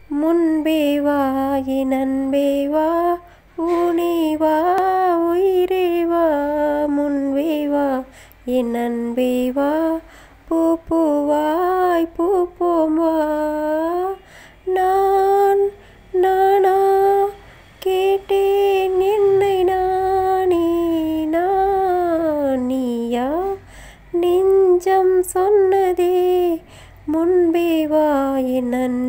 முன்பே வா என் அன்பே வா ஊனே வா உயிரே வா முன்பே வா என் அன்பே வா பூ பூவாய் பூப்போம் வா நான் நானா கேட்டேன் என்னை நானே நான் நீயா நெஞ்சம் சொன்னதே முன்பே வா என் அன்பே